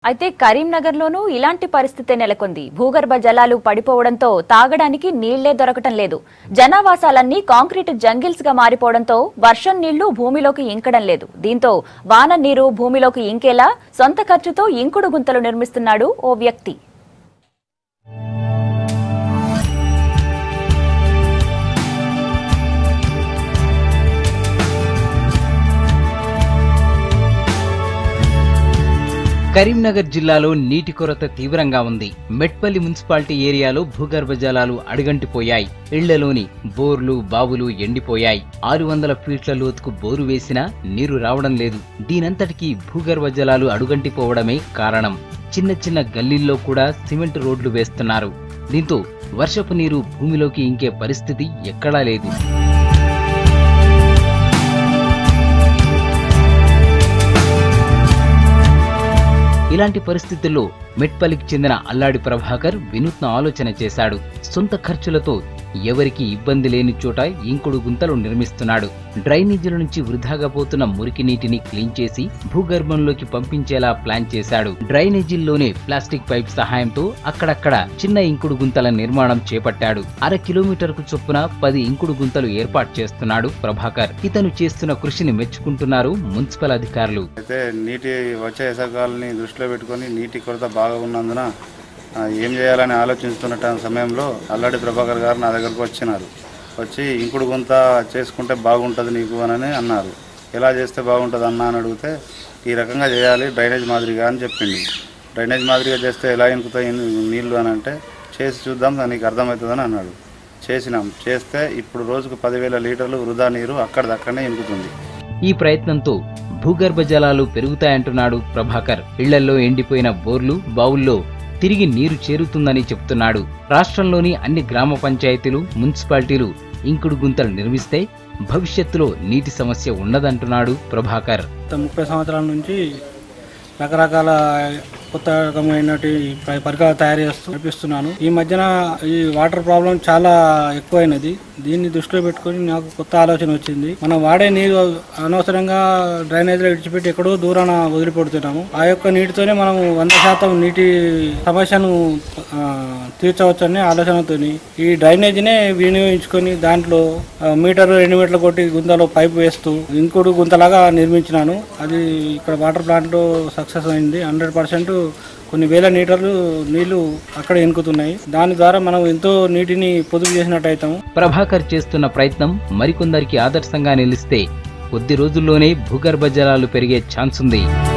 అయితే కరీంనగర్లోనూ ఇలాంటి పరిస్థితే నెలకొంది భూగర్భ జలాలు పడిపోవడంతో తాగడానికి నీళ్లే దొరకటం లేదు జనావాసాలన్నీ కాంక్రీట్ జంగిల్స్ గా మారిపోవడంతో వర్షం నీళ్లు భూమిలోకి ఇంకడం లేదు దీంతో వాన నీరు భూమిలోకి ఇంకేలా సొంత ఖర్చుతో ఇంకుడు గుంతలు నిర్మిస్తున్నాడు ఓ వ్యక్తి కరీంనగర్ జిల్లాలో నీటి కొరత తీవ్రంగా ఉంది మెట్పల్లి మున్సిపాలిటీ ఏరియాలో భూగర్భ జలాలు అడుగంటిపోయాయి ఇళ్లలోని బోర్లు బావులు ఎండిపోయాయి ఆరు వందల ఫీట్ల లోతుకు బోరు వేసినా నీరు రావడం లేదు దీనంతటికీ భూగర్భ జలాలు అడుగంటిపోవడమే కారణం చిన్న చిన్న గల్లీల్లో కూడా సిమెంట్ రోడ్లు వేస్తున్నారు దీంతో వర్షపు నీరు భూమిలోకి ఇంకే పరిస్థితి ఎక్కడా లేదు ఇలాంటి పరిస్థితుల్లో మెట్పల్లికి చెందిన అల్లాడి ప్రభాకర్ వినూత్న ఆలోచన చేశాడు సొంత ఖర్చులతో ఎవరికి ఇబ్బంది లేని చోట ఇంకుడు గుంతలు నిర్మిస్తున్నాడు డ్రైనేజీల నుంచి వృధాగా పోతున్న మురికి నీటిని క్లీన్ చేసి భూగర్భంలోకి పంపించేలా ప్లాన్ చేశాడు డ్రైనేజీల్లోనే ప్లాస్టిక్ పైప్ సహాయంతో అక్కడక్కడ చిన్న ఇంకుడు గుంతల నిర్మాణం చేపట్టాడు అర కిలోమీటర్ కు చొప్పున పది ఇంకుడు గుంతలు ఏర్పాటు చేస్తున్నాడు ప్రభాకర్ ఇతను చేస్తున్న కృషిని మెచ్చుకుంటున్నారు మున్సిపల్ అధికారులు అయితే నీటి వచ్చే వేసవికాలని దృష్టిలో పెట్టుకొని నీటి కొరత బాగా ఉన్నందున ఆ, ఏం చేయాలని ఆలోచిస్తున్న టైం- సమయంలో అల్లాడి ప్రభాకర్ గారు నా దగ్గరకు వచ్చినారు వచ్చి ఇంకుడు గుంత చేసుకుంటే బాగుంటుంది నీకు అని అన్నారు ఎలా చేస్తే బాగుంటుంది అన్న అని అడిగితే ఈ రకంగా చేయాలి డ్రైనేజ్ మాదిరిగా అని చెప్పింది డ్రైనేజ్ మాదిరిగా చేస్తే ఎలా ఇంకుతాయి నీళ్లు అని అంటే చేసి చూద్దాం నీకు అర్థమవుతుందని అన్నాడు చేసినాం చేస్తే ఇప్పుడు రోజుకు పదివేల లీటర్లు వృధా నీరు అక్కడిదక్కడనే ఇంకుతుంది ఈ ప్రయత్నంతో భూగర్భ జలాలు పెరుగుతాయంటున్నాడు ప్రభాకర్ ఇళ్లల్లో ఎండిపోయిన బోర్లు బావుల్లో తిరిగి నీరు చేరుతుందని చెప్తున్నాడు రాష్ట్రంలోని అన్ని గ్రామ పంచాయతీలు మున్సిపాలిటీలు ఇంకుడు గుంతలు నిర్మిస్తే భవిష్యత్తులో నీటి సమస్య ఉండదంటున్నాడు ప్రభాకర్ గత ముప్పై సంవత్సరాల నుంచి రకరకాల కొత్త రకమైనటి ప- పరికరాలు తయారు చేస్తూ నడిపిస్తున్నాను ఈ మధ్యన ఈ వాటర్ ప్రాబ్లం చాలా ఎక్కువైనది దీన్ని దృష్టిలో పెట్టుకొని నాకు కొత్త ఆలోచన వచ్చింది మనం వాడే నీరు అనవసరంగా డ్రైనేజీలో విడిచిపెట్టి ఎక్కడో దూరాన వదిలిపెడుతున్నాము ఆ యొక్క నీటితోనే మనం వంద శాతం నీటి సమస్యను ఆ, తీర్చవచ్చనే ఆలోచనతో ఈ డ్రైనేజీనే వినియోగించుకొని దాంట్లో ఆ, మీటర్ రెండు మీటర్లు కొట్టి గుంతలో పైపు వేస్తూ ఇంకుడు గుంతలాగా నిర్మించినాను అది ఇక్కడ వాటర్ ప్లాంట్లో సక్సెస్ అయింది హండ్రెడ్ పర్సెంట్ కొన్ని వేల లీటర్లు నీళ్లు అక్కడ ఎనుకుతున్నాయి దాని ద్వారా మనం ఎంతో నీటిని పొదుపు చేసినట్టు అవుతాము ప్రభాకర్ చేస్తున్న ప్రయత్నం మరికొందరికి ఆదర్శంగా నిలిస్తే కొద్ది రోజుల్లోనే భూగర్భ జలాలు పెరిగే ఛాన్స్ ఉంది